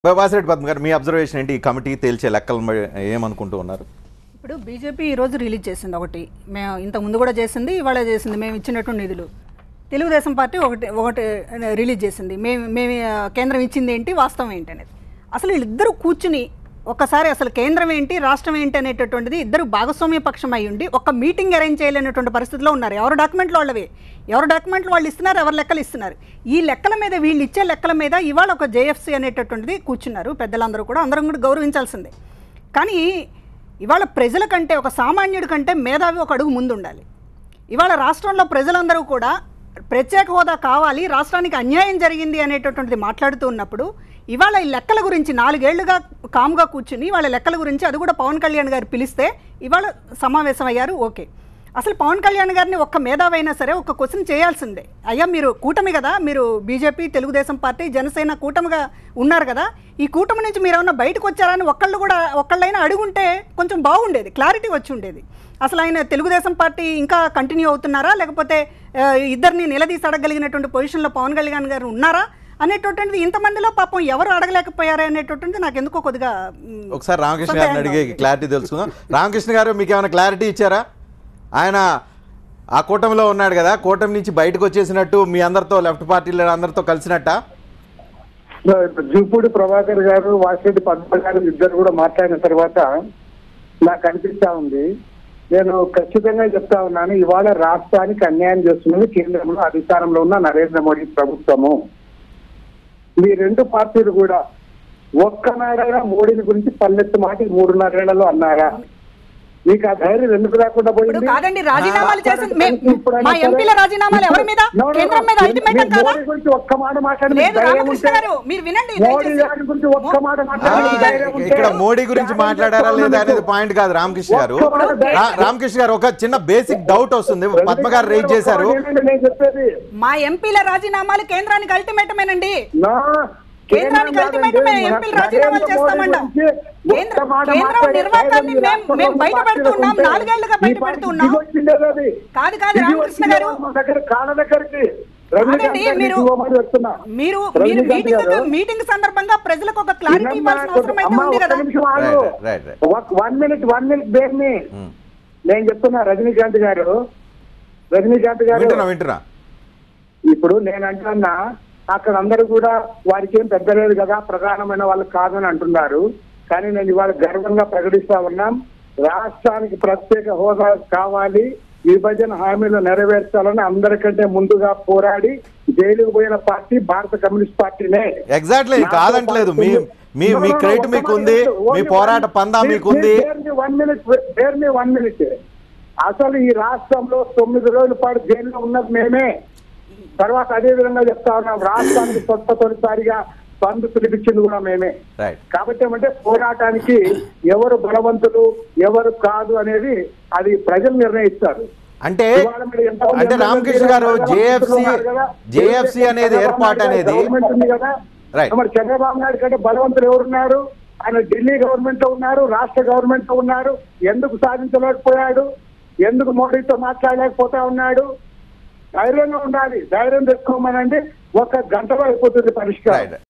వాసిరెడ్డి పద్మ గారు మీ అబ్జర్వేషన్ ఏంటి ఈ కమిటీ తేల్చే లెక్కలు మరి ఏమనుకుంటూ ఉన్నారు ఇప్పుడు బీజేపీ ఈరోజు రిలీజ్ చేసింది ఒకటి మేము ఇంత ముందు కూడా చేసింది ఇవాళ చేసింది మేము ఇచ్చినటువంటి నిధులు తెలుగుదేశం పార్టీ ఒకటి ఒకటి రిలీజ్ చేసింది మేము మేము ఆ, కేంద్రం ఇచ్చింది ఏంటి వాస్తవం ఏంటి అనేది అసలు వీళ్ళిద్దరూ కూర్చుని ఒక్కసారి అసలు కేంద్రం ఏంటి రాష్ట్రం ఏంటి అనేటటువంటిది ఇద్దరు భాగస్వామ్య పక్షం అయి ఉండి ఒక మీటింగ్ అరేంజ్ చేయలేనటువంటి పరిస్థితిలో ఉన్నారు ఎవరు డాక్యుమెంట్లు వాళ్ళవి ఎవరు డాక్యుమెంట్లు వాళ్ళు ఇస్తున్నారు ఎవరు లెక్కలు ఇస్తున్నారు ఈ లెక్కల మీద వీళ్ళు ఇచ్చే లెక్కల మీద ఇవాళ ఒక జేఎఫ్సీ అనేటటువంటిది కూర్చున్నారు పెద్దలందరూ కూడా అందరం కూడా గౌరవించాల్సిందే కానీ ఇవాళ ప్రజల కంటే ఒక సామాన్యుడి కంటే మేధావి ఒక అడుగు ముందు ఉండాలి ఇవాళ రాష్ట్రంలో ప్రజలందరూ కూడా ప్రత్యేక హోదా కావాలి రాష్ట్రానికి అన్యాయం జరిగింది అనేటటువంటిది మాట్లాడుతూ ఉన్నప్పుడు ఇవాళ ఈ లెక్కల గురించి నాలుగేళ్లుగా కామ్గా కూర్చుని వాళ్ళ లెక్కల గురించి అది కూడా పవన్ కళ్యాణ్ గారు పిలిస్తే ఇవాళ సమావేశం అయ్యారు ఓకే అసలు పవన్ కళ్యాణ్ గారిని ఒక్క మేధావైనా సరే ఒక క్వశ్చన్ చేయాల్సిందే అయ్యా మీరు కూటమి కదా మీరు బీజేపీ తెలుగుదేశం పార్టీ జనసేన కూటమిగా ఉన్నారు కదా ఈ కూటమి నుంచి మీరు ఏమన్నా బయటకు వచ్చారా అని ఒక్కళ్ళు కూడా ఒక్కళ్ళైనా అడుగుంటే కొంచెం బాగుండేది క్లారిటీ వచ్చి ఉండేది అసలు ఆయన తెలుగుదేశం పార్టీ ఇంకా కంటిన్యూ అవుతున్నారా లేకపోతే ఆ, ఇద్దరిని నిలదీసి అడగలిగినటువంటి పొజిషన్లో పవన్ కళ్యాణ్ గారు ఉన్నారా అనేటటువంటిది ఇంతమందిలో పాపం ఎవరు అడగలేకపోయారా అనేటటువంటిది నాకు ఎందుకో కొద్దిగా మ్, ఒకసారి రామకృష్ణ గారిని సందేహంగా అడిగే ఉంది. క్లారిటీ తెలుసుకుందాం రామకృష్ణ గారు మీకు ఏమైనా క్లారిటీ ఇచ్చారా ఆయన ఆ కూటమిలో ఉన్నాడు కదా కూటమి నుంచి బయటకు వచ్చేసినట్టు మీ అందరితో లెఫ్ట్ పార్టీల అందరితో కలిసినట్ట జూపూడి ప్రభాకర్ గారు వాసిరెడ్డి పద్మ గారు ఇద్దరు కూడా మాట్లాడిన తర్వాత నాకు అనిపిస్తా ఉంది నేను ఖచ్చితంగా చెప్తా ఉన్నాను ఇవాళ రాష్ట్రానికి అన్యాయం చేస్తున్నది కేంద్రంలో అధికారంలో ఉన్న నరేంద్ర మోడీ ప్రభుత్వము మీ రెండు పార్టీలు కూడా ఒక్కనాడైనా మోడీని గురించి పల్లెత్తు మాట ఈ మూడున్నరేళ్లలో అన్నారా మీకు ఆ ధైర్యం ఎందుకు రాకుండా ఇప్పుడు పోయింది కాదండి రాజీనామాలు చేసింది మే- ఇప్పుడైనా మా సరే- ఎంపీల రాజీనామాలు ఎవరి మీద No, no, no. కేంద్రం మీద అల్టిమేటం మీరు కాదా మోడీ గురించి ఒక్క మాట మాట్లాడి లేదు ధైర్యం రామకృష్ణ ఉంటే- గారు మీరు వినండి మోడీ దయచేసి. గారి గురించి ఒక్క మాట ఆ, మాట్లాడి ధైర్యం ఉంటే- ఇక్కడ మోడీ గురించి మాట్లాడారా లేదా అనేది పాయింట్ కాదు రామకృష్ణ గారు ఒక్క మాట ధైర్యం- రా- రామకృష్ణ గారు ఒక చిన్న బేసిక్ డౌట్ వస్తుంది పద్మ గారు రేజ్ చేశారు ఏంటంటే నేను చెప్పేది మా ఎంపీల రాజీనామాలు కేంద్రానికి అల్టిమేటమేనండి నా కేంద్రానికి ultimatum మేము ఎంపీలు రాజీనామాలు చేస్తామంటాం. కేంద్ర- కేంద్రం నిర్వాకాన్ని మేం- మేం బయట పెడుతున్నాం, నాలుగేళ్లుగా బయట పెడుతున్నాం. కాదు, కాదు, రామకృష్ణ గారు. దగ్గర కాళ్ళ దగ్గరికి కాదండి, మీరు- మీరు మీరు మీటింగ్ మీటింగ్ సందర్భంగా ప్రజలకు ఒక క్లారిటీ ఇవ్వాల్సిన అవసరం అయితే ఉంది కదా Right, right, right. One minute one minute దేన్ని ఉమ్. నేను చెప్తున్నా రజనీకాంత్ గారు రజనీకాంత్ గారు వింటున్నా వింటున్నా ఇప్పుడు నేను అంటున్నా అక్కడ అందరూ కూడా వారికి ఏం పెద్దలేదు కదా ప్రధానమైన వాళ్ళు కాదని అంటున్నారు కానీ నేను ఇవాళ గర్వంగా ప్రకటిస్తా ఉన్నాం రాష్ట్రానికి ప్రత్యేక హోదా కావాలి విభజన హామీలు నెరవేర్చాలని అందరికంటే ముందుగా పోరాడి జైలుకు పోయిన పార్టీ భారత కమ్యూనిస్ట్ పార్టీనే ఎగ్జాక్ట్లీ కాదంటలేదు మీ మీ మీ క్రెడిట్ మీకు ఉంది మీ పోరాట పందా మీకు ఉంది వన్ మినిట్ మీ వన్ మినిట్ అసలు ఈ రాష్ట్రంలో తొమ్మిది రోజుల పాటు జైల్లో ఉన్నది మేమే తర్వాత అదే విధంగా చెప్తా ఉన్నాం రాష్ట్రానికి కొత్త తొలిసారిగా బంధు పిలిపించింది కూడా మేమే రైట్ కాబట్టి ఏమంటే పోరాటానికి ఎవరు బలవంతులు ఎవరు కాదు అనేది అది ప్రజలు నిర్ణయిస్తారు అంటే ఇవాళ మీరు ఎంతమంది అంటే రామకృష్ణ గారు ఎమ్మెల్యేలు జేఎఫ్సి ఉన్నారు కదా? జేఎఫ్సి అనేది చంద్రబాబు ఏర్పాటు నాయుడు అనేది గవర్నమెంట్ ఉంది కదా Right. మరి చంద్రబాబు నాయుడు కంటే బలవంతులు ఎవరున్నారు ఆయన ఢిల్లీ గవర్నమెంట్ లో ఉన్నారు రాష్ట్ర గవర్నమెంట్ లో ఉన్నారు ఎందుకు సాధించలేకపోయాడు ఎందుకు మోడీతో మాట్లాడలేకపోతా ఉన్నాడు ధైర్యంగా ఉండాలి ధైర్యం తెచ్చుకోమనండి ఒక గంటలో అయిపోతుంది పరిష్కారం రైట్